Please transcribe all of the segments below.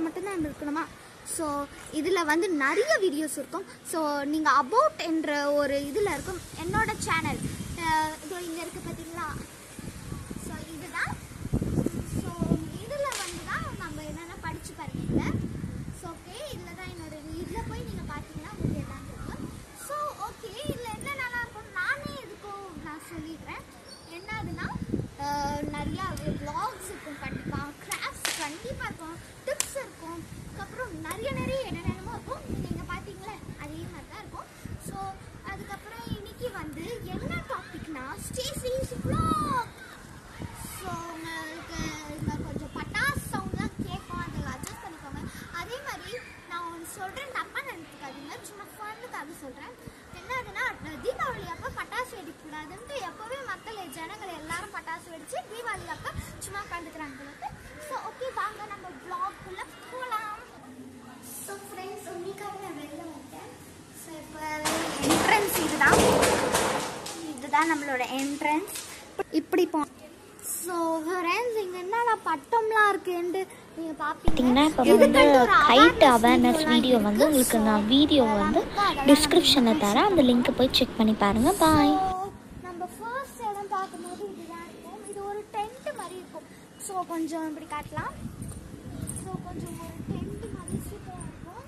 மட்டும்தான் இருக்கணுமா ஸோ இதில் வந்து நிறைய வீடியோஸ் இருக்கும் ஸோ நீங்கள் அபவுட் என்ற ஒரு இதில் இருக்கும் என்னோட சேனல் இதோ இங்கே இருக்குது பார்த்தீங்களா ஸோ இதுதான் ஸோ இதில் வந்து தான் நம்ம என்னென்ன படித்து பாருங்க ஸோ ஓகே இதில் தான் என்னோட இதில் போய் நீங்கள் பார்த்தீங்கன்னா உங்களுக்கு எல்லாம் தெரியும் ஸோ ஓகே இதில் என்ன நல்லா இருக்கும் நானே இதுக்கும் நான் சொல்லிடுறேன் என்னதுன்னா அஹ், நிறையா vlogs இருக்கும் கண்டிப்பாக கிராஃப்ட்ஸ் கண்டிப்பாக இருக்கும் டிப்ஸ் இருக்கும் அதுக்கப்புறம் நிறைய நிறைய என்னென்னமோ இருக்கும் நீங்கள் பார்த்தீங்களே அதே மாதிரி தான் இருக்கும் ஸோ அதுக்கப்புறம் இன்னைக்கு வந்து என்ன டாபிக்னா ஸ்டேசிஸ் vlog ஸோ உங்களுக்கு இங்கே கொஞ்சம் பட்டாசு சவுண்ட்லாம் கேட்கும் அதில் அட்ஜஸ்ட் பண்ணிக்கோங்க அதே மாதிரி நான் ஒன்று சொல்கிறேன் தப்பாக நினைக்காதீங்க சும்மா ஃபன்னுக்காக சொல்கிறேன் என்னதுன்னா தீபாவளி அப்போ பட்டாசு வெடிக்கக்கூடாதுன்ட்டு எப்போவே மக்கள் ஜனங்கள் எல்லாரும் பட்டாசு வெடிச்சு தீபாவளி அப்போ சும்மா உட்காந்துக்கிறாங்க உங்களுக்கு ஸோ ஓகே வாங்க நம்ம ப்ளாக்குள்ளே போகலாம் ஸோ ஃப்ரெண்ட்ஸ் உங்களுக்காக நான் வெளில வந்துட்டேன் ஸோ இப்போ என்ட்ரன்ஸ் இதுதான் இதுதான் நம்மளோட என்ட்ரன்ஸ் இப்படி போ ஸோ ஃப்ரெண்ட்ஸ் இங்கே என்னடா பட்டம்லாம் இருக்குன்ட்டு நீங்கள் பார்த்தீங்கன்னா இப்போ பார்ப்பீங்க வந்து ஹைட் அவேர்னஸ் வீடியோ வந்து உங்களுக்கு நான் வீடியோ வந்து டிஸ்கிரிப்ஷனில் தரேன் அந்த லிங்க்கை போய் செக் பண்ணி பாருங்கள் பாய் நம்ம ஃபர்ஸ்ட் இடம் பார்க்கும்போது இதுதான் இருக்கும் இது ஒரு டென்ட் மாதிரி இருக்கும் ஸோ கொஞ்சம் இப்படி காட்டலாம் ஸோ கொஞ்சம் ஒரு டென்ட் மாதிரி சூப்பராக இருக்கும்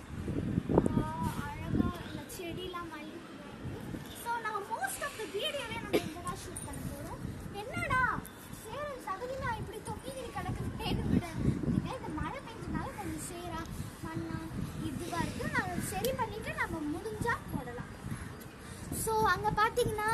அழகாக இந்த செடிலாம் மல்லிகைலாம் இருக்கு ஸோ நம்ம மோஸ்ட் ஆஃப் த வீடியோவே நம்ம இங்கே தான் ஷூட் பண்ண போகிறோம் என்னடா சேரன் சகதினா இப்படி தொங்கிக்கிட்டு கிடக்குது விட இந்த மழை பெஞ்சனால கொஞ்சம் சேரா மண்ணா இதுவாக இருக்கு நான் சரி பண்ணிட்டு நம்ம முடிஞ்சா போடலாம் ஸோ அங்கே பார்த்தீங்கன்னா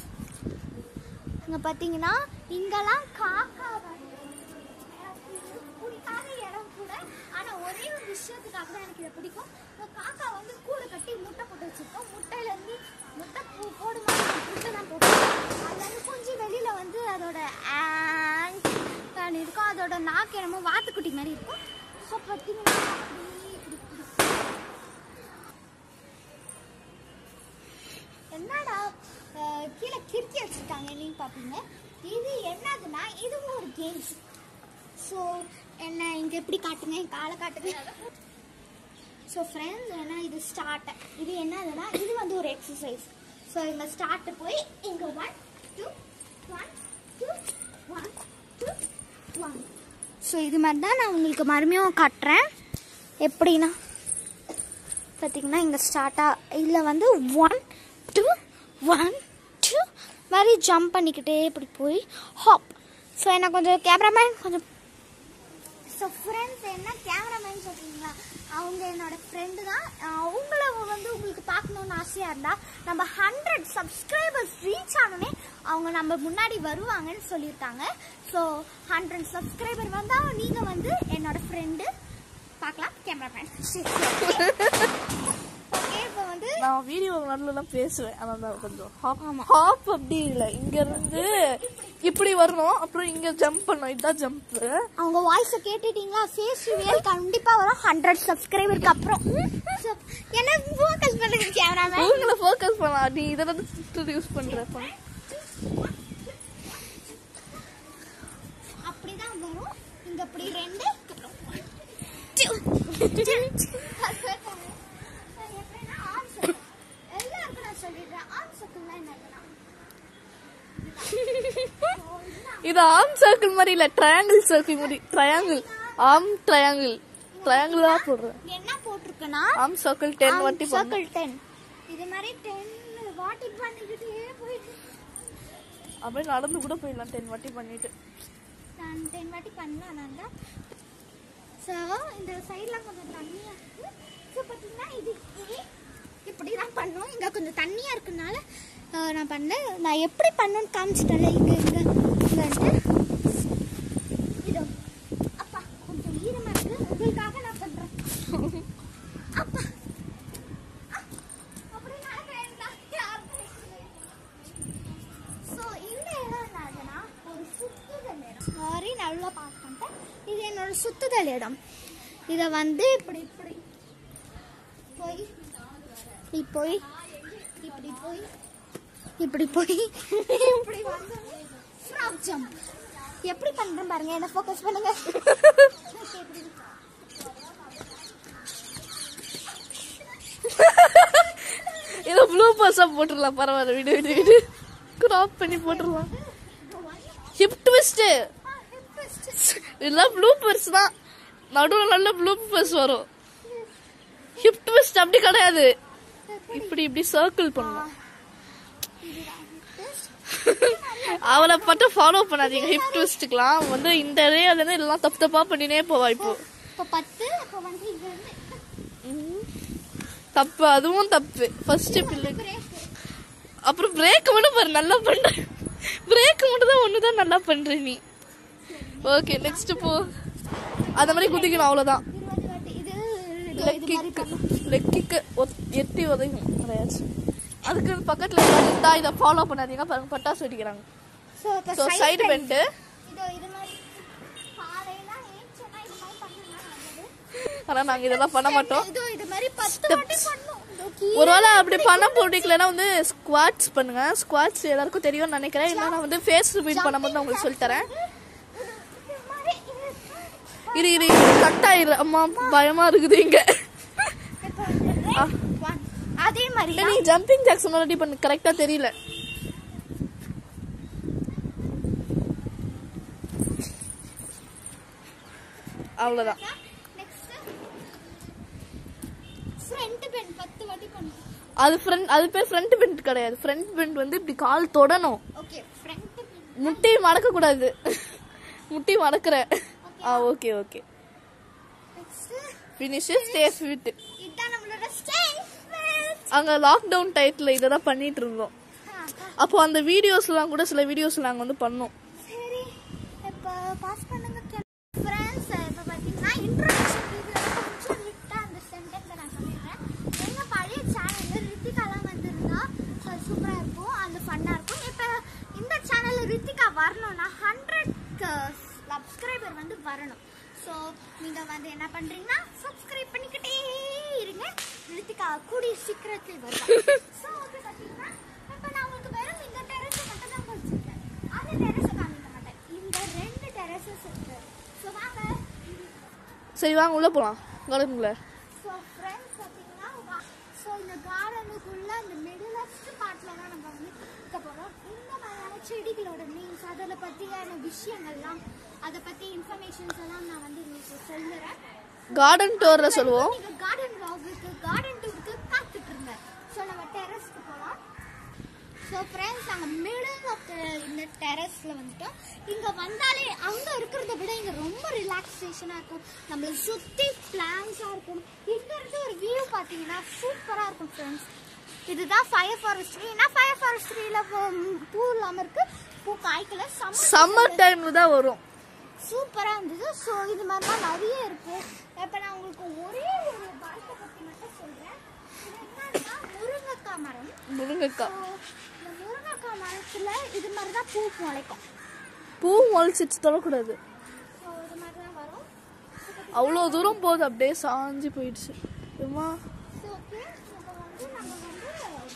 அங்கே பார்த்தீங்கன்னா இங்கெல்லாம் காக்கா வந்து எனக்கு இது பிடிக்காத இடம் கூட ஆனால் ஒரே ஒரு விஷயத்துக்காக தான் எனக்கு இதை பிடிக்கும் இந்த காக்கா வந்து கூடு கட்டி முட்டை போட்டு வச்சிருக்கோம் முட்டையிலேருந்து முட்டை பூ போடுமா முட்டை தான் போட்டு அதுலேருந்து கொஞ்சம் வெளியில் வந்து அதோட ஆங் இருக்கும் அதோட நாக்கு என்னமோ வாத்துக்குட்டி மாதிரி இருக்கும் ஸோ பார்த்தீங்கன்னா அப்படியே இப்படி இப்படி என்னடா அஹ், கீழே கிறுக்கி வச்சுருக்காங்க என்னன்னு பார்ப்பீங்க இது என்னதுன்னா இதுவும் ஒரு கேம்ஸ் ஸோ என்ன இங்கே எப்படி காட்டுங்க என் காலை காட்டுங்க ஸோ ஃப்ரெண்ட்ஸ் ஏன்னா இது ஸ்டார்ட் இது என்னதுன்னா இது வந்து ஒரு எக்ஸசைஸ் ஸோ இங்கே ஸ்டார்ட் போய் இங்கே one two one two one two one so இது மாதிரி தான் நான் உங்களுக்கு மறுபடியும் காட்டுறேன் எப்படின்னா பார்த்தீங்கன்னா இங்கே ஸ்டார்ட்டாக இதில் வந்து ஒன் டூ ஒன் டூ மாதிரி ஜம்ப் பண்ணிக்கிட்டே இப்படி போய் ஹாப் ஸோ எனக்கு கொஞ்சம் கேமராமேன் கொஞ்சம் ஸோ ஃப்ரெண்ட்ஸ் என்ன கேமராமேன் சொல்கிறீங்களா அவங்க என்னோட ஃப்ரெண்டு தான் அவங்கள வந்து உங்களுக்கு பார்க்கணுன்னு ஆசையாக இருந்தால் நம்ம ஹண்ட்ரட் சப்ஸ்கிரைபர்ஸ் ரீச் ஆனோடனே அவங்க நம்ம முன்னாடி வருவாங்கன்னு சொல்லியிருக்காங்க ஸோ ஹண்ட்ரட் சப்ஸ்கிரைபர் வந்தால் நீங்கள் வந்து என்னோட ஃப்ரெண்டு பார்க்கலாம் கேமராமேன் ஓகே இப்போ வந்து நான் வீடியோ நடுவுலலாம் பேசுவேன் ஆனால் நான் கொஞ்சம் ஹாப் ஹாப் அப்படி இல்லை இங்க இருந்து இப்படி வரணும் அப்புறம் இங்க ஜம்ப் பண்ணணும் இதுதான் ஜம்ப் அவங்க வாய்ஸை கேட்டுட்டீங்களா ஃபேஸ் ரிவியல் கண்டிப்பாக வரும் ஹண்ட்ரட் சப்ஸ்கிரைபருக்கு அப்புறம் So, எனக்கு ஃபோக்கஸ் பண்ணுங்க கேமராமேன் உங்களை ஃபோக்கஸ் பண்ணலாம் நீ இதெல்லாம் யூஸ் பண்ற phone. அப்படிதான் வரும் இங்க அப்படி ரெண்டு அப்புறம் one, two. எப்படின்னா arm circle. எல்லாருக்கும் நான் சொல்லிடுறேன் arm circle-னா என்னதுன்னா? இது ஆர்ம் சர்க்கிள் மாதிரி இல்ல ட்ரையாங்கிள் சர்க்கிள் மாதிரி ட்ரையாங்கிள் ஆர்ம் ட்ரையாங்கிள் ட்ரையாங்கிள் தான் போடுறேன் என்ன போட்டிருக்குன்னா ஆர்ம் சர்க்கிள் டென் வாட்டி பண்ணு சர்க்கிள் டென் இது மாதிரி டென் வாட்டி பண்ணிக்கிட்டே போயிட்டு அப்படியே நடந்து கூட போயிடலாம் டென் வாட்டி பண்ணிட்டு நான் டென் வாட்டி பண்ணலாம் நான் தான் ஸோ இந்த சைட்லாம் கொஞ்சம் தண்ணியாக இருக்குது ஸோ பார்த்தீங்கன்னா இது இது இப்படி தான் பண்ணோம் இங்கே கொஞ்சம் தண்ணியாக இருக்கனால அஹ், நான் பண்ணேன் நான் எப்படி பண்ணேன்னு காமிச்சிட்டேன்ல இங்கே இங்கே இங்கேன்ட்டு இதோ அப்பா கொஞ்சம் ஈரமாக இருக்குது உங்களுக்காக நான் பண்ணுறேன் அப்பா அ, அப்படி நடக்கிறேன் தான் யாருக்கும் ஸோ இந்த இடம் என்னதுன்னா ஒரு சுத்துதல் இடம் சாரி நல்லா பார்க்க பண்ணிட்டேன் இது என்னோட சுத்துதல் இடம் இதை வந்து இப்படி இப்படி போய் இப்படி போய் இப்படி போய் இப்படி போய் இப்படி வந்து ஃப்ராக் ஜம்ப் எப்படி பண்றேன் பாருங்க என்ன ஃபோக்கஸ் பண்ணுங்க போட்டுடலாம் பரவாயில்ல விடு விடு விடு கிராப் பண்ணி போட்டுடலாம் ஹிப் ட்விஸ்ட் இதெல்லாம் ப்ளூப்பர்ஸ் தான் நடுவில் நல்ல ப்ளூப்பர்ஸ் வரும் ஹிப் ட்விஸ்ட் அப்படி கிடையாது இப்படி இப்படி சர்க்கிள் பண்ணணும் அவளை மட்டும் ஃபாலோ பண்ணாதீங்க ஹிப் ட்விஸ்ட்டுக்கெல்லாம் வந்து இந்த ஏரியால இருந்து எல்லாம் தப்பு தப்பா பண்ணினே போவா இப்போ இப்போ பத்து இப்போ வந்து இங்க இருந்து தப்பு அதுவும் தப்பு ஃபர்ஸ்ட் பிள்ளை பிரேக் அப்புறம் பிரேக் மட்டும் பாரு நல்லா பண்ற பிரேக் மட்டும் தான் ஒன்று தான் நல்லா பண்ற நீ ஓகே நெக்ஸ்ட் போ அந்த மாதிரி குதிக்கணும் அவ்வளோதான் இருபது வாட்டி இது இது லெக் இது மாதிரி கிக்கு லெக் கிக்கு எட்டி உதவும் கிடையாது அதுக்கு பக்கத்தில் இருந்தா இதை ஃபாலோ பண்ணாதீங்க பாருங்க பட்டாசு வெடிக்கிறாங்க ஸோ இப்போ ஸோ சைடு பெண்டு இதோ இது மாதிரி காலையில ஏஞ்சோன்னா இது மாதிரி பண்ணணும்னா நல்லது. ஆனால் நாங்கள் இதெல்லாம் பண்ண மாட்டோம் இதோ இது மாதிரி பத்து வாட்டி பண்ணணும் இதோ கீழே ஒருவேளை அப்படி பண்ண பிடிக்கலன்னா வந்து ஸ்குவாட்ஸ் பண்ணுங்க ஸ்குவாட்ஸ் எல்லாருக்கும் தெரியும்னு நினைக்கிறேன் இல்லைன்னா வந்து ஃபேஸ் ரிப்பீட் பண்ணும்போது நான் உங்களுக்கு சொல்லித் தரேன் இது மாதிரி இரு இரு இரு கட் ஆயிரு அம்மா பயமா இருக்குது இங்க இப்போ வந்து red one. அதே மாதிரி இல்ல, நீ ஜம்பிங் ஜாக்ஸ் ரெடி பண்ணு கரெக்டா தெரியல அவ்வளவுதான் நெக்ஸ்ட் ஃப்ரண்ட் பென் பத்து வாட்டி பண்ணணும் அது ஃப்ரண்ட் அது பேர் ஃப்ரண்ட் பெண்ட் கிடையாது ஃப்ரண்ட் பெண்ட் வந்து இப்படி கால் தொடணும் ஓகே ஃப்ரண்ட் பென் முட்டி மடக்க கூடாது முட்டி மடக்குற ஆ okay okay next finish stay fit இதான் நம்மளோட ஸ்டேஜ் அங்க லாக்டவுன் டைத்துல இதை தான் பண்ணிட்டு இருந்தோம் அப்போ அந்த வீடியோஸ்லாம் கூட சில வீடியோஸ் நாங்க வந்து பண்ணோம் சரி இப்போ பாஸ் பண்ணுங்க ஃப்ரெண்ட்ஸ் இப்போ பார்த்தீங்கன்னா இன்ட்ரோடக்ஷன் வீடியோவில் கொஞ்சம் விட்டா அந்த சென்டென்ஸை நான் சொல்லிடுறேன் எங்கள் பழைய சேனலில் ரித்திகாலாம் வந்திருந்தா சூப்பராக இருக்கும் அந்த ஃபன்னாக இருக்கும் இப்போ இந்த சேனலில் ரித்திகா வரணும்னா ஹண்ட்ரட் சப்ஸ்கிரைபர் வந்து வரணும் ஸோ நீங்கள் வந்து என்ன பண்ணுறீங்கன்னா சப்ஸ்கிரைப் பண்ணிக்கிட்டே இருங்க ரித்திகா கூடிய சீக்கிரத்தில் வருவாங்க ஸோ வந்து பார்த்தீங்கன்னா இப்போ நான் உங்களுக்கு வெறும் இந்த டெரஸை மட்டும் தான் வச்சுருக்கேன் அந்த டெரஸை காமிக்க மாட்டேன் இந்த ரெண்டு டெரஸஸ் இருக்கு ஸோ வாங்க சரி வாங்க உள்ள போலாம் கார்டனுக்குள்ள ஸோ ஃப்ரெண்ட்ஸ் பார்த்தீங்கன்னா ஸோ இந்த கார்டனுக்குள்ள இந்த மிடிலஸ்ட் பார்ட்டில் தான் நம்ம வந்து இருக்க போகிறோம் இந்த மாதிரியான செடிகளோட மீன்ஸ் அதில் பற்றியான விஷயங்கள்லாம் அதை பற்றி இன்ஃபர்மேஷன்ஸ் எல்லாம் நான் வந்து உங்களுக்கு சொல்லுறேன் கார்டன் டோர்ல சொல்லுவோம் நீங்க கார்டன் வாக்குக்கு கார்டன் டூருக்கு காத்துட்டு இருங்க ஸோ நம்ம டெரஸ்க்கு போகலாம் ஸோ ஃப்ரெண்ட்ஸ் நாங்கள் மிடில் ஆஃப் இந்த டெரஸில் வந்துட்டோம் இங்கே வந்தாலே அங்கே இருக்கிறத விட இங்கே ரொம்ப ரிலாக்ஸேஷனாக இருக்கும் நம்மளை சுற்றி பிளான்ஸாக இருக்கும் இங்கேருந்து ஒரு வியூ பார்த்தீங்கன்னா சூப்பராக இருக்கும் ஃப்ரெண்ட்ஸ் இதுதான் ஃபயர் ஃபாரஸ்ட்ரி ஏன்னா ஃபயர் ஃபாரஸ்ட்ரியில் பூ இல்லாமல் இருக்கு பூ காய்க்கல சம்மர் சம்மர் டைம்ல தான் வரும் சூப்பராக இருந்தது ஸோ இது மாதிரிலாம் நிறைய இருக்கு இப்போ நான் உங்களுக்கு ஒரே ஒரு மரத்தை பற்றி மட்டும் சொல்கிறேன் இது என்னன்னா முருங்கைக்காய் மரம் முருங்கைக்காய் ஸோ இந்த முருங்கைக்காய் மரத்தில் இது மாதிரி தான் பூ முளைக்கும் பூ முளைச்சிட்டு தொடக்கூடாது ஸோ இது மாதிரி தான் வரும் அவ்வளோ தூரம் போகுது அப்படியே சாஞ்சு போயிடுச்சு ஏம்மா ஸோ ஓகே இப்போ வந்து நம்ம வந்து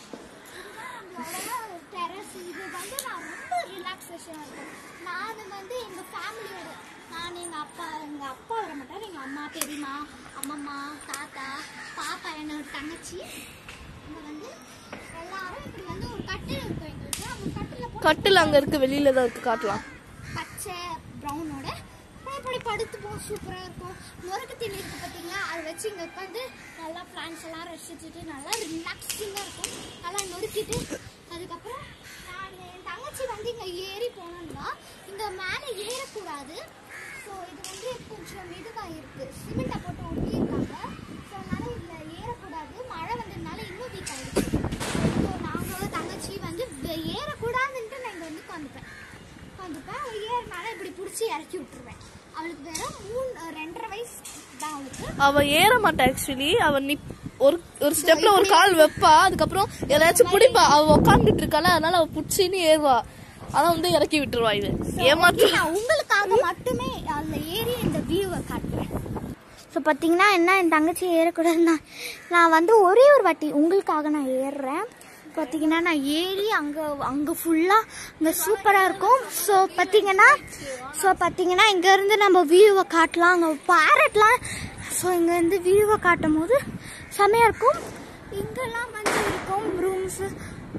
இதுதான் நம்மளோட டெரஸ் இது வந்து நான் ரொம்ப ரிலாக்ஸேஷனாக இருக்கும் நான் வந்து எங்கள் ஃபேமிலியோட நான் எங்கள் அப்பா எங்கள் அப்பா வர மாட்டார் எங்கள் அம்மா பெரியம்மா அம்மம்மா தாத்தா பாப்பா என்னோட தங்கச்சி இங்கே வந்து எல்லாரும் இப்படி வந்து ஒரு கட்டில் இருக்கும் எங்களுக்கு அந்த கட்டில் போட்டு கட்டில் அங்க இருக்கு வெளியில தான் இருக்கு காட்டலாம் பச்சை ப்ரௌனோட இப்படி படுத்துப்போம் சூப்பராக இருக்கும் முறுக்கு தண்ணி இருக்கு பார்த்தீங்களா அதை வச்சு இங்கே உட்காந்து நல்லா பிளான்ஸ் எல்லாம் ரசிச்சுட்டு நல்லா ரிலாக்ஸிங்காக இருக்கும் நல்லா நொறுக்கிட்டு அதுக்கப்புறம் நான் என் தங்கச்சி வந்து இங்கே ஏறி போனோம்னா இந்த மேலே ஏறக்கூடாது ஸோ இது வந்து கொஞ்சம் இதுவாக இருக்கு சிமெண்ட்டை போட்டு ஒட்டியிருக்காங்க ஸோ அதனால இதில் ஏறக்கூடாது மழை வந்ததுனால இன்னும் வீக் ஆயிடுச்சு ஸோ நாங்கள் தங்கச்சி வந்து வெ- ஏறக்கூடாதுன்ட்டு நான் இங்கே வந்து உட்காந்துப்பேன் உட்காந்துப்பேன் அவள் ஏறினால இப்படி பிடிச்சி இறக்கி விட்டுருவேன் அவளுக்கு வெறும் மூணு ரெண்டரை வயசு தான் அவளுக்கு அவ ஏற மாட்டா ஆக்சுவலி அவ நிப் ஒரு ஒரு ஸ்டெப்ல ஒரு கால் வைப்பா அதுக்கப்புறம் ஏதாச்சும் பிடிப்பா அவ உட்காந்துட்டு இருக்கால அதனால அவ புடிச்சின்னு ஏறுவா ஆனா வந்து இறக்கி விட்டுருவா இது ஏமாற்ற நான் உங்களுக்காக மட்டுமே அதில் ஏறி இந்த வியூவை காட்டுறேன் ஸோ பார்த்தீங்கன்னா என்ன என் தங்கச்சி ஏறக்கூடாதுன்னா நான் வந்து ஒரே ஒரு வாட்டி உங்களுக்காக நான் ஏறுறேன் பார்த்தீங்கன்னா நான் ஏறி அங்கே அங்கே ஃபுல்லாக அங்கே சூப்பராக இருக்கும் ஸோ பார்த்தீங்கன்னா ஸோ பார்த்தீங்கன்னா இங்கேருந்து நம்ம வியூவை காட்டலாம் அங்கே பேரட்லாம் ஸோ இங்கேருந்து வியூவை காட்டும் போது செமையாக இருக்கும் இங்கெல்லாம் வந்து இருக்கும் ரூம்ஸு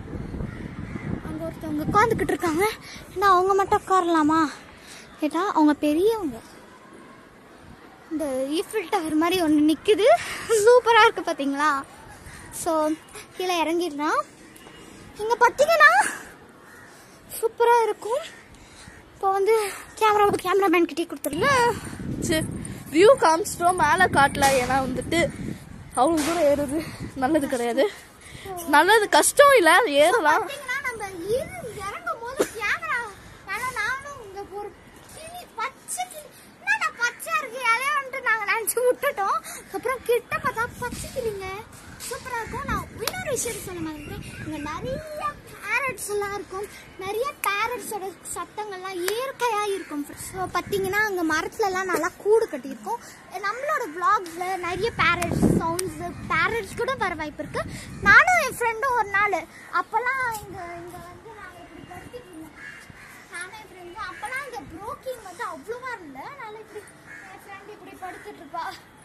அவங்க உட்காந்துக்கிட்டு இருக்காங்க ஏன்னா அவங்க மட்டும் உட்காரலாமா கேட்டால் அவங்க பெரியவங்க இந்த ஈஃபில் டவர் மாதிரி ஒன்று நிற்குது சூப்பராக இருக்குது பார்த்தீங்களா ஸோ கீழே இறங்கிடலாம் இங்கே பார்த்தீங்கன்னா சூப்பராக இருக்கும் இப்போ வந்து கேமரா கேமராமேன் கிட்டே கொடுத்துருங்க சரி வியூ காமிச்சிட்டோம் மேலே காட்டல ஏன்னா வந்துட்டு அவ்வளோ தூரம் ஏறுறது நல்லது கிடையாது நல்லது கஷ்டம் இல்லை ஏறலாம் பார்த்தீங்கன்னா நம்ம இரு- இறங்கும் போது கேமரா மேல நானும் இங்க ஒரு கிளி பச்சை கிளி என்னடா பச்சை இருக்கு அதே வந்துட்டு நாங்க நினைச்சு விட்டுட்டோம் அப்புறம் கிட்ட பார்த்தா பச்சை கிளிங்க சூப்பரா இருக்கும் நான் இன்னொரு விஷயம் சொல்ல மாதிரி இங்க நிறைய பேரட்ஸ் எல்லாம் இருக்கும் நிறைய பேரட்ஸோட சத்தங்கள்லாம் இயற்கையா இருக்கும் ஸோ பார்த்தீங்கன்னா அங்கே மரத்துலலாம் நல்லா கூடு கட்டியிருக்கும் நம்மளோட vlogsல நிறைய பேரட்ஸ் சவுண்ட்ஸ் பேரட்ஸ் கூட வர வாய்ப்பு இருக்கு நானும் என் ஃப்ரெண்டும் ஒரு நாள் அப்போல்லாம் இங்கே இங்கே வந்து நாங்கள் இப்படி படுத்திட்டு இருந்தோம் நானும் என் ஃப்ரெண்டும் அப்போல்லாம் இங்கே ப்ரோக்கிங் வந்து அவ்வளோவா இல்லை அதனால இப்படி என் ஃப்ரெண்ட் இப்படி படுத்துட்டு இருப்பா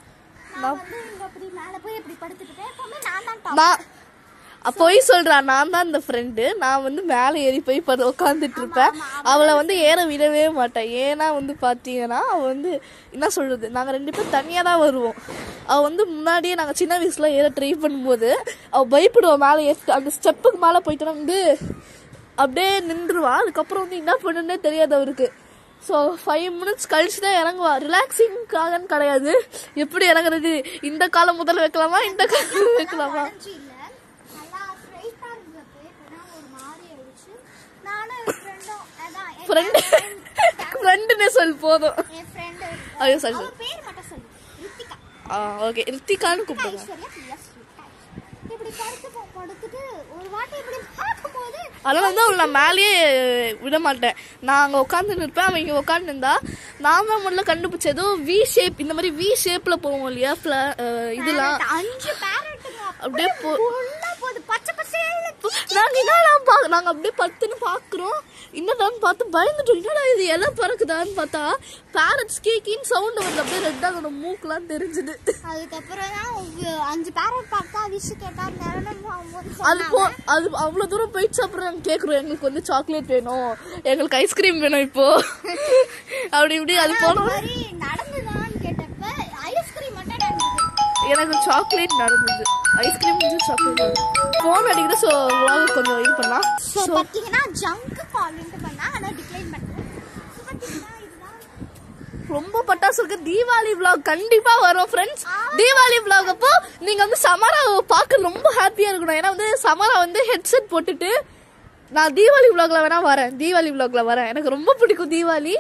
நான் வந்து இங்கே அப்படி மேலே போய் இப்படி படுத்துட்டு இருப்பேன் எப்பவுமே நான் தான் top. நான் போய் சொல்றா நான் தான் இந்த ஃப்ரெண்டு நான் வந்து மேலே ஏறி போய் படு உட்காந்துட்டு இருப்பேன் அவளை வந்து ஏற விடவே மாட்டேன் ஏன்னா வந்து பார்த்தீங்கன்னா அவள் வந்து என்ன சொல்றது நாங்கள் ரெண்டு பேரும் தனியாக தான் வருவோம் அவள் வந்து முன்னாடியே நாங்கள் சின்ன வயசுல ஏற ட்ரை பண்ணும்போது அவள் பயப்படுவா மேலே ஏறி அந்த ஸ்டெப்புக்கு மேலே போயிட்டோன்னா வந்து அப்படியே நின்றுவா அதுக்கப்புறம் வந்து என்ன பண்ணுன்னே தெரியாது அவருக்கு ஸோ ஃபைவ் மினிட்ஸ் கழிச்சு தான் இறங்குவா ரிலாக்ஸிங்காகன்னு கிடையாது எப்படி இறங்குறது இந்த காலம் முதல்ல வைக்கலாமா இந்த காலம் வைக்கலாமா வளைஞ்சு இல்ல நல்லா ஸ்ட்ரைட்டா இருந்தது இப்பதான் ஒரு மாதிரி ஆயிடுச்சு நானும் என் ஃப்ரெண்டும் அதான் என் ஃப்ரெண்டு ஃப்ரெண்டுன்னே சொல் போதும் என் ஃப்ரெண்டு ஐயோ சொல்லு அவ பேர் மட்டும் சொல்லு ரித்திகா ஆ ஓகே ரித்திகான்னு கூப்பிடுங்க ஐஸ்வர்யா பிஎஸ் இப்படி படுத்து போ- படுத்துட்டு ஒரு வாட்டி இப்படி பார்க்கும்போது அதனால வந்து அவளை நான் மேலேயே விட மாட்டேன் நான் அங்கே உட்காந்து இருப்பேன் அவன் இங்கே உட்காந்து இருந்தா நான் தான் முதல்ல கண்டுபிடிச்ச ஏதோ வி ஷேப் இந்த மாதிரி வி ஷேப்ல போவோம் இல்லையா fla- அஹ் இதெல்லாம் அஞ்சு பேரட்டுங்க அப்படியே போ உள்ள போகுது பச்சை பச்சையில நாங்க என்னடா பா நாங்க அப்படியே பத்துன்னு பாக்குறோம் என்னடான்னு பார்த்து பயந்துட்டோம் என்னடா இது இலை பறக்குதான்னு பார்த்தா பேரட்ஸ் கேக்கின்னு சவுண்ட் வருது அப்படியே ரெட்டா அதோட மூக்குலாம் தெரிஞ்சுது அதுக்கப்புறம் தான் உங்க அஞ்சு பேரட் பார்த்தா விஷ் கேட்டா நிறணும் அது போ அது அவ்வளவு தூரம் போயிடுச்சு அப்புறம் நாங்க கேக்குறோம் எங்களுக்கு வந்து சாக்லேட் வேணும் எங்களுக்கு ஐஸ்கிரீம் வேணும் இப்போ அப்படி இப்படி அது போனோம் மாதிரி நடந்துதான்னு கேட்டப்ப ஐஸ்கிரீம் மட்டும் நடந்தது எனக்கு சாக்லேட் நடந்தது ஐஸ்கிரீம் சாக்லேட் ஃபோன் அடிக்கிற ஸோ கொஞ்சம் இது பண்ணலாம் ஸோ பார்த்தீங்கன்னா ஜங்க் கால்ன்ட்டு பண்ணா ஆனால் டிக்ளைன் பண்ணேன் ஸோ பார்த்தீங்கன்னா இதுதான் ரொம்ப பட்டாசு இருக்கு தீபாவளி vlog கண்டிப்பா வரும் ஃப்ரெண்ட்ஸ் தீபாவளி vlog அப்போ நீங்க வந்து சமராவை பார்க்க ரொம்ப ஹாப்பியா இருக்கணும் ஏன்னா வந்து சமரா வந்து ஹெட்செட் போட்டுட்டு நான் தீபாவளி vlogல வேணா வரேன் தீபாவளி vlogல வரேன் எனக்கு ரொம்ப பிடிக்கும் தீபாவளி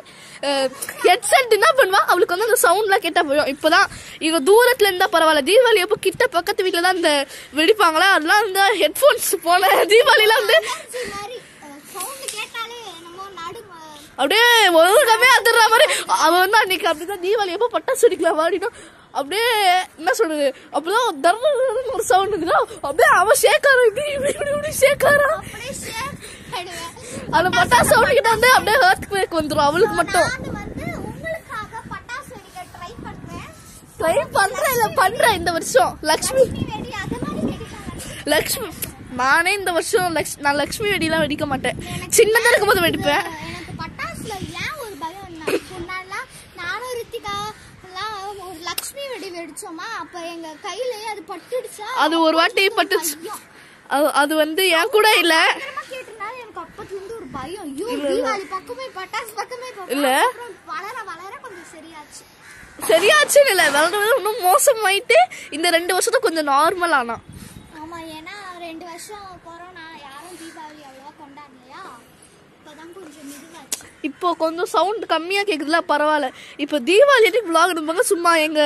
ஹெட்செட் என்ன பண்ணுவா அவளுக்கு வந்து அந்த சவுண்ட்லாம் கேட்டா போயிடும் இப்போதான் இவங்க தூரத்துல இருந்தா பரவாயில்ல தீபாவளி அப்போ கிட்ட பக்கத்து வீட்டில் தான் இந்த வெடிப்பாங்களா அதெல்லாம் இந்த ஹெட்ஃபோன்ஸ் போன தீபாவளிலாம் வந்து எனர்ஜி மாதிரி சவுண்டு கேட்டாலே நம்ம நடு அப்படியே ஒழுங்கமே அதிர்ற மாதிரி அவ வந்து அன்னைக்கு அப்படிதான் தீபாவளி எப்போ பட்டாசு வெடிக்கலாம் வாடினோம் அப்படியே என்ன சொல்றது அப்படிதான் தர்றன்னு ஒரு சவுண்ட் இருக்குதா அப்படியே அவன் ஷேக்காரா இப்படி இப்படி இப்படி இப்படி ஷேக்காரா அப்படியே ஷேர் பண்ணுவேன் அந்த பட்டாசு சவுண்ட் கிட்ட வந்து அப்படியே ஹர்த் பிரேக் வந்துரும் அவளுக்கு மட்டும் நான் வந்து உங்களுக்காக பட்டாசு வெடிக்க ட்ரை பண்றேன் ட்ரை பண்றேன் இல்ல பண்றேன் இந்த வருஷம் லக்ஷ்மி நீ வெடி அது மாதிரி வெடிக்காங்க லக்ஷ்மி நானே இந்த வருஷம் லக்ஷ் நான் லக்ஷ்மி வெடிலாம் வெடிக்க மாட்டேன் சின்னதா இருக்கும்போது வெடிப்பேன் எனக்கு பட்டாசுல ஏன் ஒரு பயம் முன்னாடிலாம் நானும் ரித்திகா எல்லாம் ஒரு லக்ஷ்மி வெடி வெடிச்சோமா அப்ப எங்க கையிலயே அது பட்டுடுச்சா அது ஒரு வாட்டி பட்டுச்சு அது- அது வந்து என் கூட இல்ல பயங்கரமா கேட்டனால எனக்கு அப்பத்துல இருந்து ஒரு பயம் ஐயோ தீபாவளி பக்கமே பட்டாசு பக்கமே போகாம. இல்ல. அப்புறம் வளர வளர கொஞ்சம் சரியாச்சு சரியாச்சுன்னு இல்லை வளர வளர இன்னும் மோசமாயிட்டு இந்த ரெண்டு வருஷத்தை கொஞ்சம் நார்மல் ஆனா ஆமா ஏன்னா ரெண்டு வருஷம் கொரோனா யாரும் தீபாவளி அவ்வளவா கொண்டாடலையா இப்பதான் கொஞ்சம் மிதுவாச்சு இப்போ கொஞ்சம் சவுண்ட் கம்மியா கேக்குதுல பரவாயில்ல இப்போ தீபாவளி அன்னைக்கு vlog எடுப்பாங்க சும்மா எங்க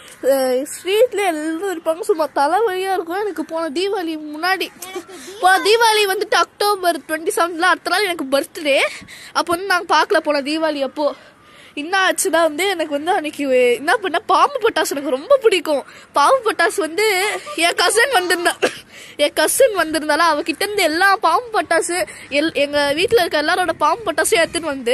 ஸ்ட்ரீட்ல எல்லாரும் இருப்பாங்க சும்மா தலைவலியா இருக்கும் எனக்கு போன தீபாவளி முன்னாடி போன தீபாவளி வந்துட்டு அக்டோபர் டுவெண்ட்டி செவன்ல அடுத்த நாள் எனக்கு பர்த்டே அப்போ வந்து நாங்கள் பார்க்கல போன தீபாவளி அப்போ என்ன ஆச்சுன்னா வந்து எனக்கு வந்து அன்னைக்கு என்ன பண்ண பாம்பு பட்டாசு எனக்கு ரொம்ப பிடிக்கும் பாம்பு பட்டாசு வந்து என் கசன் வந்திருந்தா என் கசின் வந்திருந்தாலும் அவகிட்ட இருந்து எல்லா பாம்பு பட்டாசு எல் எங்க வீட்டில் இருக்க எல்லாரோட பாம்பு பட்டாசையும் எடுத்துன்னு வந்து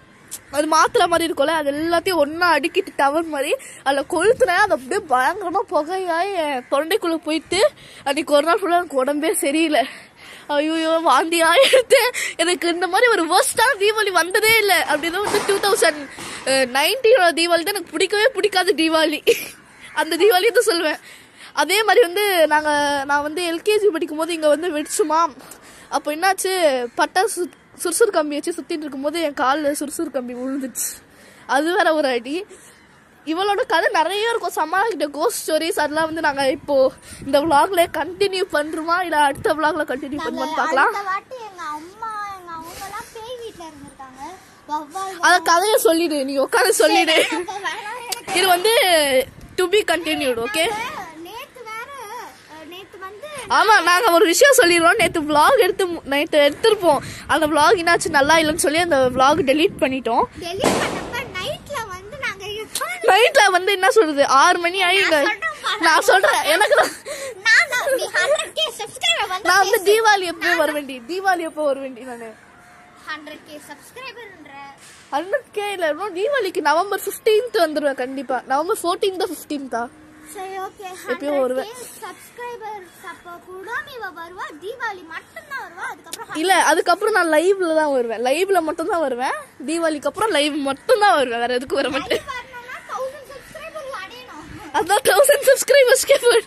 அது மாத்திரை மாதிரி இருக்கும்ல அது எல்லாத்தையும் ஒண்ணா அடுக்கிட்டு டவர் மாதிரி அதில் கொளுத்துனேன் அது அப்படியே பயங்கரமா புகையாய் என் தொண்டைக்குள்ள போயிட்டு அன்னைக்கு ஒரு நாள் ஃபுல்லாக எனக்கு உடம்பே சரியில்லை ஐயோ வாந்தியா எடுத்தேன் எனக்கு இந்த மாதிரி ஒரு worst-ஆன தீபாவளி வந்ததே இல்லை அப்படிதான் வந்து டூ தௌசண்ட் நைன்டீனோட தீபாவளி தான் எனக்கு பிடிக்கவே பிடிக்காத தீபாவளி அந்த தீபாவளி தான் சொல்லுவேன் அதே மாதிரி வந்து நாங்கள் நான் வந்து எல்கேஜி படிக்கும் போது இங்கே வந்து வெடிச்சுமா அப்போ என்னாச்சு பட்டாசு சுறுசுறு கம்பி வச்சு சுற்றிட்டு இருக்கும்போது என் காலில் சுறுசுறு கம்பி விழுந்துச்சு அது வேற ஒரு அடி இவளோட கதை நிறைய இருக்கும் சமாளிக்கிட்ட கோஸ்ட் ஸ்டோரிஸ் அதெல்லாம் வந்து நாங்கள் இப்போ இந்த vlogல கண்டினியூ பண்ணுறோமா இல்லை அடுத்த vlogல கண்டினியூ பண்ணுவோம்னு பார்க்கலாம் அடுத்த வாட்டி எங்க அம்மா எங்க அவங்க எல்லாம் பேய் வீட்ல இருந்திருக்காங்க வவ்வால் அத கதையை சொல்லிடு நீ உட்காந்து சொல்லிடு அப்ப வேணாம் எனக்கு இது வந்து டு பி கண்டினியூட் ஓகே நேத்து வேற அஹ், நேத்து வந்து ஆமா நாங்க ஒரு விஷயம் சொல்லிடுவோம் நேத்து vlog எடுத்து நைட்டு எடுத்திருப்போம் அந்த vlog என்னாச்சு நல்லா இல்லைன்னு சொல்லி அந்த vlog delete பண்ணிட்டோம் டெலிட் பண்ணப்ப நைட்ல வந்து நாங்க உட்கார்ந்து- நைட்ல வந்து என்ன சொல்றது ஆறு மணி ஆயிடுங்க நான் சொல்றேன் எனக்கு தான்- நான் நான் நீ 100k subscriber வந்து நான் வந்து தீபாவளி எப்போ வர வேண்டி தீபாவளி எப்போ வர வேண்டி நானு 100k subscriberன்ற ஹண்ட்ரட் கே இல்ல இன்னும் தீபாவளிக்கு நவம்பர் 15th வந்துருவேன் கண்டிப்பா நவம்பர் ஃபோர்டீன்தா ஃபிஃப்டீன்தா சரி ஓகே எப்பயோ வருவேன். சப்ஸ்கிரைபர்ஸ் அப்போ கூட நீ வருவா தீபாவளி மட்டும் தான் வருவா அதுக்கப்புறம் இல்ல அதுக்கப்புறம் நான் லைவ்ல தான் வருவேன் லைவ்ல மட்டும் தான் வருவேன் தீபாவளிக்கு அப்புறம் லைவ் மட்டும் தான் வருவேன் வேற எதுக்கு வர மாட்டேன் வரணும்னா தௌசண்ட் சப்ஸ்கிரைபர் அடையணும் அதான் தௌசண்ட் சப்ஸ்கிரைபர்ஸ்க்கே போயிடு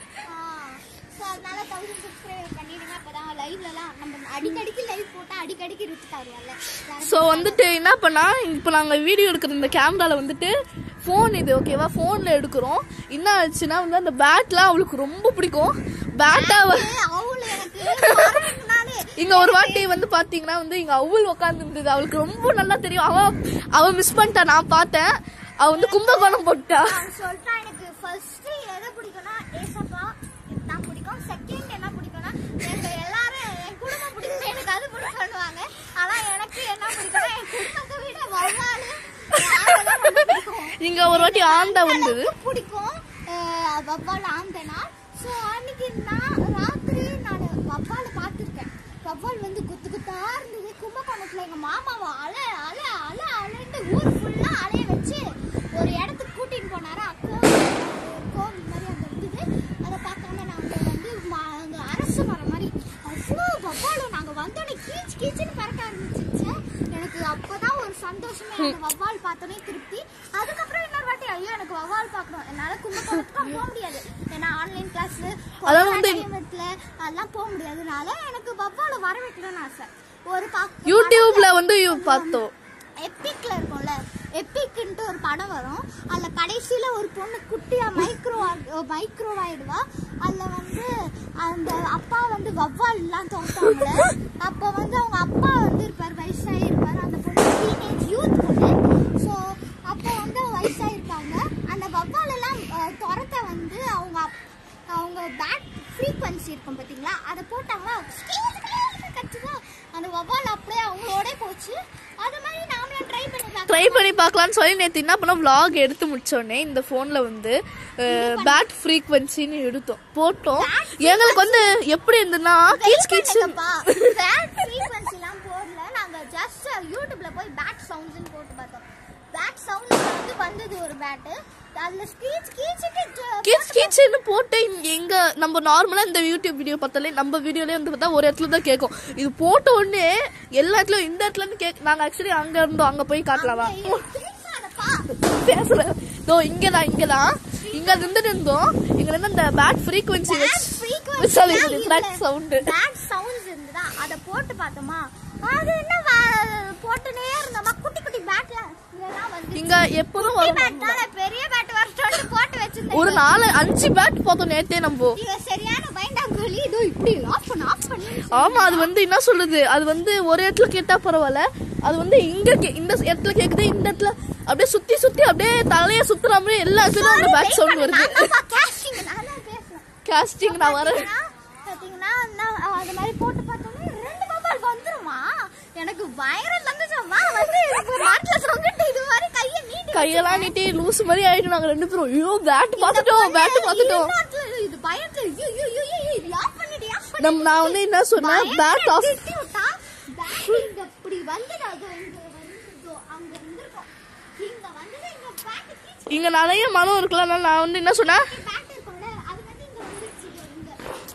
ஸோ அதனால தௌசண்ட் சப்ஸ்கிரைபர் பண்ணிடுங்க அப்பதான் லைவ்லலாம் நம்ம அடிக்கடிக்கு லைவ் போட்டா அடிக்கடிக்கு ரிச்சுக்கு வருவாங்கல்ல ஸோ வந்துட்டு என்ன பண்ணா இப்போ நாங்கள் வீடியோ எடுக்கிற இந்த கேமரால வந்துட்டு ஃபோன் இது ஓகேவா ஃபோனில் எடுக்கிறோம் என்ன ஆச்சுன்னா வந்து அந்த பேட்லாம் அவளுக்கு ரொம்ப பிடிக்கும் பேட்டா அவளு எனக்கு பாருங்கனாலே இங்க ஒரு வாட்டி வந்து பாத்தீங்கன்னா வந்து இங்க அவுள் உட்கார்ந்து இருந்தது அவளுக்கு ரொம்ப நல்லா தெரியும் அவ அவ மிஸ் பண்ணிட்டா நான் பார்த்தேன் அவ வந்து கும்பகோணம் போட்டா அவன் சொல்லிட்டா எனக்கு ஃபர்ஸ்ட் எதை பிடிக்கும்னா ஏசப்பா தான் பிடிக்கும் செகண்ட் என்ன பிடிக்கும்னா எனக்கு எல்லாரும் என் குடும்பம் பிடிக்கும் எனக்கு அது பிடிக்கும் சொல்லுவாங்க ஆனா எனக்கு என்ன பிடிக்கும்னா என் குடும்பத்தை விட வவ்வாலு ஆந்தைதான் ரொம்ப பிடிக்கும் இங்க ஒரு வாட்டி ஆண்டா வந்தது அளவுக்கு பிடிக்கும் அஹ் வவ்வால் ஆந்தனா ஸோ அன்னைக்கு நான் ராத்திரி நான் வவ்வாலை பார்த்துருக்கேன் வவ்வால் வந்து குத்து குத்தா இருந்தது கும்பகோணத்தில் எங்கள் மாமாவை அல அல அல அலன்னு ஊர் ஃபுல்லாக அலைய வச்சு ஒரு இடத்துக்கு கூட்டின்னு போனாரா கோவில் ஒரு கோவில் மாதிரி அங்கே இருந்தது அதை பார்க்காம நாங்கள் வந்து ம- அங்க அரச மரம் மாதிரி அவ்வளோ வவ்வாலும் நாங்கள் வந்தோடனே கீச் கீச்சுன்னு பறக்க ஆரம்பிச்சிருச்சு எனக்கு அப்பதான் ஒரு சந்தோஷமே அந்த வவ்வால் பார்த்தோன்னே திருப்தி அதுக்கப்புறம் இன்னொரு வாட்டி ஐயோ எனக்கு வவ்வால் பார்க்கணும் என்னால கும்பகோணத்துக்கு போக முடியாது ஏன்னா ஆன்லைன் கிளாஸ் அதாவது வந்து- அதெல்லாம் போக முடியாதுனால எனக்கு வவ்வாலை வர வைக்கணும்னு ஆசை ஒரு பா யூடியூப்ல வந்து இவ பார்த்தோம் எப்பிக்ல இருக்கும்ல எப்பிக்ன்ட்டு ஒரு படம் வரும் அதுல கடைசியில ஒரு பொண்ணு குட்டியா மைக்ரோ மைக்ரோ ஆயிடுவா அதுல வந்து அந்த அப்பா வந்து வவ்வால் எல்லாம் தோட்டாங்கள அப்ப வந்து அவங்க அப்பா வந்து இருப்பார் வயசாகி இருப்பார் அந்த பொண்ணு டீனேஜ் யூத் பொண்ணு ஸோ அப்போ வந்து வயசாயிருப்பாங்க அந்த வவ்வால் எல்லாம் அஹ், துரத்த வந்து அவங்க அப்- அவங்க பேட் ஃப்ரீக்வன்சி இருக்கும் பார்த்தீங்களா அதை போட்டாங்களா கற்றுதா அந்த வவ்வால் அப்படியே அவங்களோட போச்சு அது மாதிரி நாமளும் ட்ரை பண்ணி பார்க்கலாம் ட்ரை பண்ணி பார்க்கலாம்னு சொல்லி நேற்று என்ன பண்ணோம் vlog எடுத்து முடிச்சோடனே இந்த ஃபோனில் வந்து பேட் ஃப்ரீக்வன்சின்னு எடுத்தோம் போட்டோம் எங்களுக்கு வந்து எப்படி இருந்ததுன்னா கீச் கீச் பேட் ஃப்ரீக்வன்சிலாம் போடல நாங்க ஜஸ்ட் யூடியூப்ல போய் பேட் சவுண்ட்ஸ்னு போட்டு பார்த்தோம் பேட் சவுண்ட் வந்து வந்தது ஒரு பேட் அதுல ஸ்கீச் கீச்சுட்டு கீச் கீச்சுன்னு போட்டு இங்க எங்க நம்ம நார்மலா இந்த யூடியூப் வீடியோ பார்த்தாலே நம்ம வீடியோலயே வந்து பார்த்தா ஒரு இடத்துல தான் கேட்கும் இது போட்ட உடனே எல்லா இடத்துலயும் இந்த இடத்துல இருந்து கேக் நாங்க ஆக்சுவலி அங்க இருந்தோம் அங்க போய் காட்டலாமா பேசுறேன் இதோ இங்கதான் இங்கதான் இங்க இருந்துட்டு இருந்தோம் இங்க இருந்து அந்த bad frequency sorry flat sound bad sounds இருந்ததா அத போட்டு பார்த்தோமா அது என்ன வ- போட்டுனே இருந்தோமா குட்டி குட்டி பேட்ல இதெல்லாம் வந்து இங்க எப்போதும் குட்டி வரும் பேட்டால பெரிய பேட் வரட்டும் போட்டு வச்சிருந்தேன் ஒரு நாலு அஞ்சு பேட் பார்த்தோம் நேத்தே நம்ம இவ சரியான பயந்தாங்கோலி இதோ இப்படி ஆஃப் பண்ண ஆஃப் பண்ணி ஆமா அது வந்து என்ன சொல்றது அது வந்து ஒரு இடத்துல கேட்டா பரவாயில்ல அது வந்து இங்க கே- இந்த இடத்துல கேக்குது இந்த இடத்துல அப்படியே சுத்தி சுத்தி அப்படியே தலைய சுத்துற மாதிரி எல்லா இடத்துலயும் அந்த பேக் சவுண்ட் வருது கேஸ்டிங் நான் தான் பேசுறேன் காஸ்டிங் நான் வரேன் பாத்தீங்கன்னா நான் அது மாதிரி போட்டு பார்த்தோன்னே ரெண்டு மொபைல் வந்துருமா எனக்கு வைரல் வந்துச்சோம்மா வந்து இப்போ நாட்டில் சொல்லிட்டு இது மாதிரி கையை நீட்டி கையெல்லாம் நீட்டி லூஸ் மாதிரி ஆயிட்டு நாங்க ரெண்டு பேரும் ஐயோ பேட் பார்த்துட்டோம் பேட் பார்த்துட்டோம் ஈநாட்டுல இது பயத்துல ஐயோ, ஐயோ, ஐயோ, ஐயோ, இது off பண்ணிடு, off பண்ணிடு. நம்ம நான் வந்து என்ன சொன்னேன் பேட் ஆஃப் திட்டி விட்டா, bat இங்க இப்படி வந்தது, அதோ இங்க வந்ததோ, அங்க இருந்திருக்கும். இங்க வந்தது, இங்க bat கீச்சு இங்க நிறைய மரம் இருக்குல்ல அதனால நான் வந்து என்ன சொன்னேன் bat இருக்கும்ல, அது வந்து இங்க வந்துருச்சு, இங்க.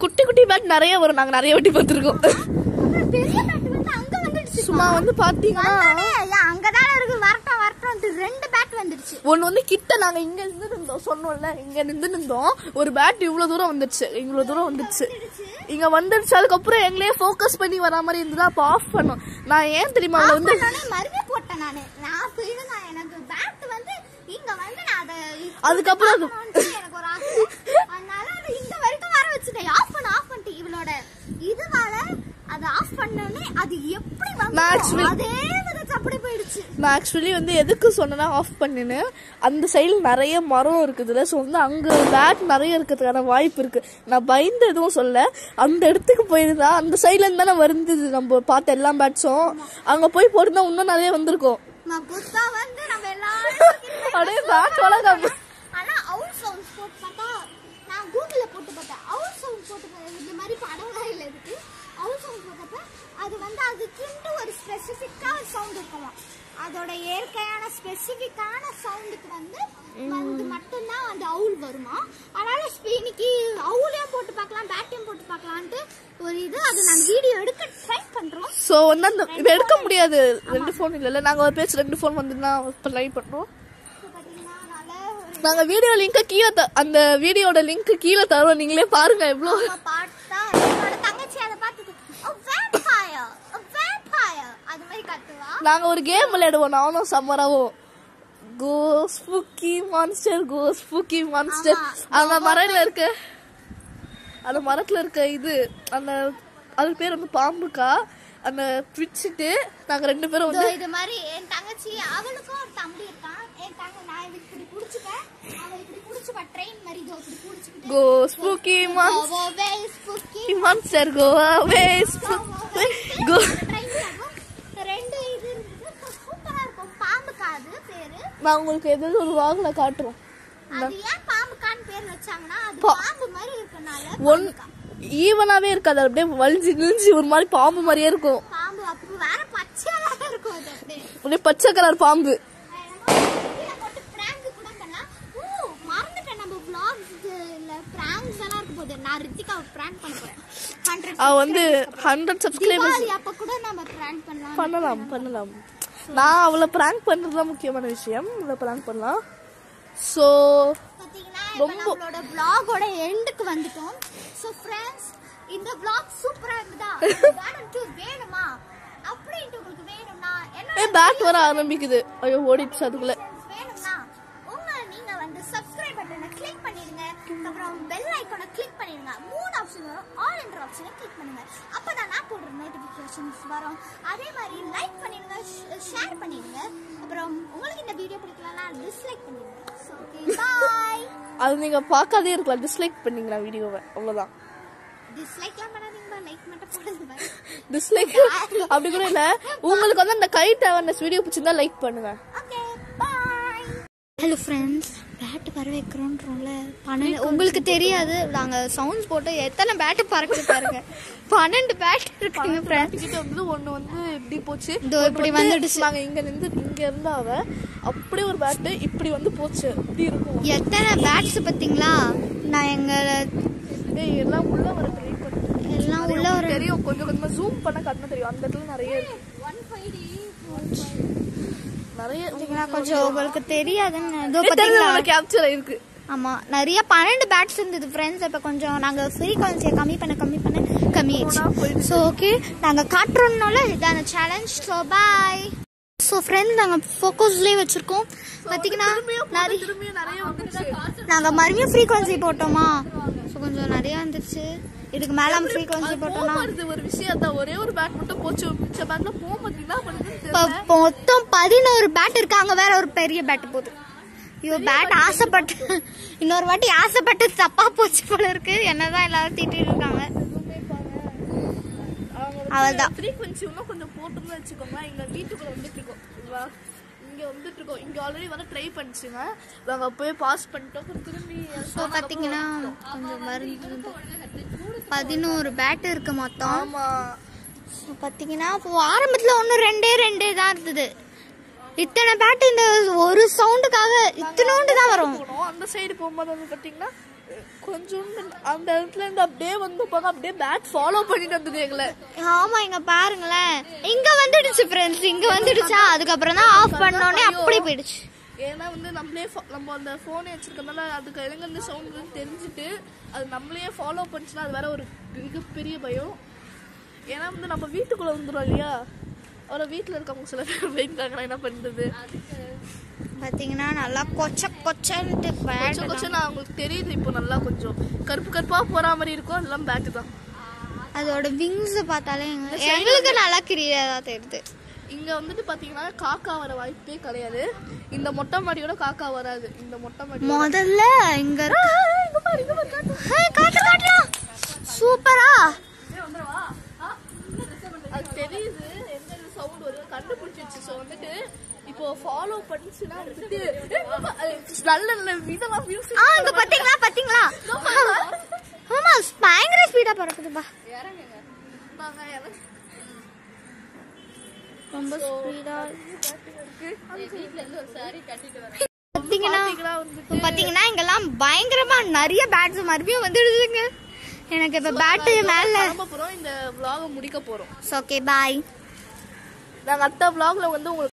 குட்டி குட்டி பேட் நிறைய வரும் நாங்க நிறைய வாட்டி பார்த்துருக்கோம் அப்புறம் பெரிய பேட் வந்து அங்க வந்துடுச்சு சும்மா வந்து பாத்தீங்கன்னா வந்தோடனே, ஏன் அங்கதானே இருக்கு வரட்டும் வரட்டும் ரெண்டு பேட் வந்துடுச்சு ஒன்னு வந்து கிட்ட நாங்க இங்க இருந்து இருந்தோம் சொன்னோம்ல இங்க நின்று இருந்தோம் ஒரு பேட் இவ்வளவு தூரம் வந்துருச்சு இவ்வளவு தூரம் வந்துருச்சு இங்க வந்துருச்சு அதுக்கப்புறம் எங்களே ஃபோக்கஸ் பண்ணி வரா மாதிரி இருந்ததா அப்ப ஆஃப் பண்ணோம் நான் ஏன் தெரியுமா அதுல வந்து பண்ணோடனே மறுபடியும் போட்டேன் நானு நான் போயிடுங்க எனக்கு பேட் வந்து இங்க வந்து நான் அதை அதுக்கப்புறம் அது- பார்க்கணும்னு எனக்கு ஒரு ஆசை அதனால அதை இங்க வரைக்கும் வர வச்சுட்டேன் ஆஃப் பண்ண ஆஃப் பண்ணிட்டு இவளோட இதுவால அதை ஆஃப் பண்ணோடனே அது எப்படி நான் வந்து actually- அதே விதத்து அப்படி போயிடுச்சு நான் ஆக்சுவலி வந்து எதுக்கு சொன்னேன்னா ஆஃப் பண்ணின்னு அந்த சைடில் நிறைய மரம் இருக்குதுல்ல ஸோ வந்து அங்கே பேட் நிறைய இருக்கிறதுக்கான வாய்ப்பு இருக்கு நான் பயந்து எதுவும் சொல்ல அந்த இடத்துக்கு போயிருந்தா அந்த சைட்ல இருந்து தானே வருந்தது நம்ம பார்த்த எல்லா பேட்ஸும் அங்கே போய் போயிருந்தா இன்னும் நிறைய வந்திருக்கும் நான் புத்தா வந்து நம்ம எல்லாரும் அப்படியே பேட் வளர்க்காம ஆனா அவுட் சவுண்ட் போட்டு பார்த்தா நான் கூகுள்ல போட்டு பார்த்தேன் அவுட் சவுண்ட் போட்டு பார்த்தேன். இந்த மாதிரி படம்லாம் இல்லை இருக்கு அவுட் சவுண்ட் போட்டப்ப அது வந்து அதுக்குன்ட்டு ஒரு ஸ்பெசிஃபிக்கா சவுண்ட் இருக்குமா அதோட இயற்கையான ஸ்பெசிஃபிக்கான சவுண்டுக்கு வந்து வந்து மட்டும்தான் அந்த அவுல் வருமா அதனால ஸ்ப- இன்னைக்கு அவுலையும் போட்டு பார்க்கலாம் பேட்டையும் போட்டு பார்க்கலான்ட்டு ஒரு இது அது நாங்கள் வீடியோ எடுக்க ட்ரை பண்றோம் ஸோ வந்து அந்த இதை எடுக்க முடியாது ரெண்டு ஃபோன் இல்லைல்ல நாங்கள் ஒரு பேச்சு ரெண்டு ஃபோன் வந்து தான் ட்ரை பண்ணுறோம் இப்போ பார்த்தீங்கன்னா நல்ல ஒரு நாங்கள் வீடியோ லிங்க்கை கீழே த அந்த வீடியோட லிங்க் கீழே தரோம் நீங்களே பாருங்க எவ்வளோ அப்ப பார்த்தா என்னோட தங்கச்சி அதை பார்த்துட்டு "A vampire, a vampire" அது மாதிரி கத்துவா நாங்க ஒரு கேம் விளையாடுவோம் நானும் சம்மராவும் go spooky monster go spooky monster அந்த மரத்துல இருக்க அந்த மரத்துல இருக்க இது அந்த அது பேர் வந்து பாம்புக்கா அந்த பிடிச்சிட்டு நாங்க ரெண்டு பேரும் இதோ வந்து இது மாதிரி என் தங்கச்சி அவளுக்கும் ஒரு தம்பி இருக்கான் என் தங்க நான் இதுக்கு இப்படி புடிச்சுப்பேன் அவ இப்படி புடிச்சுப்பா ட்ரெயின் மாதிரி இதோ இப்படி புடிச்சுக்கிட்டு கோ ஸ்பூக்கி மான்ஸ்டர் அவ வேல் ஸ்புக்கி மான்ஸ்டர் கோ அவே கோ ட்ரெயின் ஆகும் ரெண்டு இது இருக்குது சூப்பரா இருக்கும் பாம்பு காது பேரு நான் உங்களுக்கு எதாவது ஒரு வாகல காட்டுறோம் அது ஏன் பாம்புக்கான்னு பேர் வச்சாங்கன்னா அது பா- பாம்பு மாதிரி இருக்கனால ஒன் ஈவனாவே இருக்காது அது அப்படியே வலிஞ்சு கிழிஞ்சு ஒரு மாதிரி பாம்பு மாதிரியே இருக்கும் பாம்பு அப்போ வேற பச்சையா இருக்கும் அது அப்படியே அப்படியே பச்சை கலர் பாம்பு கீழே போட்டு prank கூட பண்ணலாம். ஓ, மறந்துட்டேன் நம்ம vlogs ல pranks எல்லாம் இருக்க போகுது. நான் ரித்திகாவை prank பண்ண போறேன். 100 அவ வந்து ஹண்ட்ரட் சப்ஸ்கிரைபர்ஸ் தீபாவளி அப்ப கூட நம்ம prank பண்ணலாம். பண்ணலாம் பண்ணலாம் நான் அவளை பிராங்க் பண்றது தான் முக்கியமான விஷயம் அவளை பிராங்க் பண்ணலாம் ஸோ பாத்தீங்கன்னா, இப்ப நம்மளோட vlog ஓட end க்கு வந்துட்டோம். So friends, இந்த vlog சூப்பரா இருந்ததா? Garden tour வேணுமா? அப்படின்ட்டு உங்களுக்கு வேணும்னா, என்னோட ஏ பேட் வர ஆரம்பிக்குது ஐயோ ஓடிடுச்சு அதுக்குள்ள friends வேணும்னா, உங்க நீங்க வந்து subscribe பட்டனை click பண்ணிடுங்க. அப்புறம் bell icon-அ click பண்ணிடுங்க. மூணு option வரும். all என்ற option-அ click பண்ணுங்க. அப்பதான் நான் போடுற notifications வரும். அதே மாதிரி like பண்ணிடுங்க, sh- share பண்ணிடுங்க. அப்புறம் உங்களுக்கு இந்த வீடியோ பிடிக்கலன்னா dislike பண்ணிடுங்க. So, okay, bye. அது நீங்க பார்க்காதே இருக்கலாம் டிஸ்லைக் பண்ணீங்களா வீடியோவை அவ்வளவுதான் Dislike-லாம் பண்ணாதீங்க, like மட்டும் போடுங்க. bye. டிஸ்லைக் அப்படி கூட இல்ல உங்களுக்கு வந்து அந்த கை அவேர்னஸ் வீடியோ பிடிச்சிருந்தா லைக் பண்ணுங்க Okay, bye. ஹலோ ஃப்ரெண்ட்ஸ் பேட் வர வைக்கிறோன்றோம்ல பன்னெண்டு உங்களுக்கு தெரியாது நாங்கள் சவுண்ட்ஸ் போட்டு எத்தனை பேட்டு பறக்குது பாருங்க பன்னெண்டு பேட் இருக்குங்க ஃப்ரெண்ட்ஸ் கிட்ட வந்து ஒண்ணு வந்து இப்படி போச்சு இதோ ஒண்ணு இப்படி வந்து வந்துடுச்சு. நாங்க இங்க இருந்து இங்க இருந்தா அவ அப்படியே ஒரு பேட்டு இப்படி வந்து போச்சு இப்படி இருக்கும் எத்தனை பேட்ஸ் பார்த்தீங்களா நான் எங்களை ஏய் எல்லாம் உள்ள வர ட்ரை பண்ணு எல்லாம் உள்ள ஒரு தெரியும் கொஞ்சம் கொஞ்சமா ஜூம் பண்ண காட்டினா தெரியும் அந்த இடத்துல நிறைய இருக்கு நிறைய பார்த்தீங்கன்னா கொஞ்சம் உங்களுக்கு தெரியாதுன்னு இதோ ஏய், தெரிஞ்சு பார்த்தீங்களா உனக்கு கேப்சர் ஆயிருக்கு ஆமா நிறைய பன்னெண்டு பேட்ஸ் இருந்தது ஃப்ரெண்ட்ஸ் இப்போ கொஞ்சம் நாங்கள் ஃப்ரீக்வன்சியை கம்மி பண்ண கம்மி பண்ண கம்மி ஆயிடுச்சு ஸோ ஓகே நாங்கள் காட்டுறோம்னால இதான challenge so bye so friend நாங்கள் ஃபோக்கஸ்லேயே வச்சுருக்கோம் பார்த்தீங்கன்னா நிறைய திரும்பியும் நிறைய வந்துருச்சு நாங்கள் மறுபடியும் ஃப்ரீக்வன்சி போட்டோமா ஸோ கொஞ்சம் நிறைய வந்துருச்சு இதுக்கு மேலே ஃப்ரீக்வன்சி போட்டோம்னா போகுது ஒரு விஷயம் தான் ஒரே ஒரு பேட் மட்டும் போச்சு மிச்ச பேட்ல போக மாட்டீங்கன்னா இப்போ மொத்தம் பதினோரு பேட் இருக்கு அங்க வேற ஒரு பெரிய பேட் போகுது ஐயோ பேட் ஆசைப்பட்டு இன்னொரு வாட்டி ஆசைப்பட்டு தப்பா போச்சு போல இருக்கு என்னதான் எல்லாரும் திட்டிட்டு இருக்காங்க அவள்தான் ஃப்ரீக்வன்சி இன்னும் கொஞ்சம் போட்டோம்னு வச்சுக்கோங்களேன் எங்க வீட்டுக்குள்ள வந்துட்டு இருக்கோம் வா, இங்க வந்துட்டு இருக்கோம் இங்க ஆல்ரெடி வர ட்ரை பண்ணிச்சுங்க நாங்க போய் பாஸ் பண்ணிட்டோம் அப்புறம் திரும்பி ஸோ பார்த்தீங்கன்னா கொஞ்சம் மருந்து பதினோரு பேட் இருக்கு மொத்தம் ஆமா ஸோ பார்த்தீங்கன்னா இப்போ ஆரம்பத்தில் ஒன்று ரெண்டே ரெண்டே தான் இருந்தது இத்தனை பேட் இந்த ஒரு சவுண்டுக்காக இத்தனோண்டு தான் வரும் போனோம் அந்த சைடு போகும்போது வந்து பாத்தீங்கன்னா கொஞ்சோண்டு அந்த இடத்துல இருந்து அப்படியே வந்து போங்க அப்படியே பேக் ஃபாலோ பண்ணிட்டு வந்தது எங்களை ஆமா இங்க பாருங்களேன் இங்க வந்துடுச்சு ஃப்ரெண்ட்ஸ் இங்க வந்துடுச்சா அதுக்கப்புறம் தான் ஆஃப் பண்ணோடனே அப்படியே போயிடுச்சு ஏன்னா வந்து நம்மளே fo- நம்ம அந்த ஃபோனை வச்சிருக்கனால அதுக்கு எங்கேருந்து சவுண்ட் தெரிஞ்சுட்டு அது நம்மளையே ஃபாலோ பண்ணுச்சுன்னா அது வேற ஒரு மிகப்பெரிய பயம் ஏன்னா வந்து நம்ம வீட்டுக்குள்ள வந்துடும் இல்லையா அவரை வீட்டில் இருக்கவங்க சில பேர் போயிருக்காங்கன்னா என்ன பண்ணுறது பாத்தீங்கன்னா நல்லா கொச்ச கொச்சன்ட்டு பேட் கொஞ்சம் கொஞ்சம் நான் அவங்களுக்கு தெரியுது இப்போ நல்லா கொஞ்சம் கருப்பு கருப்பா போற மாதிரி இருக்கும் அதெல்லாம் பேக்கு தான் அதோட விங்ஸ் பார்த்தாலே எங்க- எங்களுக்கு நல்லா கிரியதா தெரியுது இங்க வந்துட்டு பாத்தீங்கன்னா காக்கா வர வாய்ப்பே கிடையாது இந்த மொட்டை மாடியோட காக்கா வராது இந்த மொட்டை மாடி முதல்ல இங்க காட்டு காட்டலாம் சூப்பரா அது தெரியுது எங்க சவுண்ட் வருது கண்டுபிடிச்சிச்சு ஸோ வந்துட்டு இப்போ ஃபாலோ பண்ணிச்சுன்னா வந்துட்டு அது நல்ல நல்ல விதமா மியூசிக் ஆ இங்க பாத்தீங்களா பாத்தீங்களா ஆமா பயங்கர ஸ்பீடா பறக்குதுப்பா ரொம்ப ஸ்பீடா பாத்தீங்கன்னா இப்ப பாத்தீங்கன்னா இங்கெல்லாம் பயங்கரமா நிறைய பேட்ஸ் மறுபடியும் வந்துடுதுங்க எனக்கு இப்ப பேட்டு மேல கிளம்ப போறோம் இந்த vlog முடிக்க போறோம் ஓகே பாய் நாங்க அடுத்த vlogல வந்து உங்களுக்கு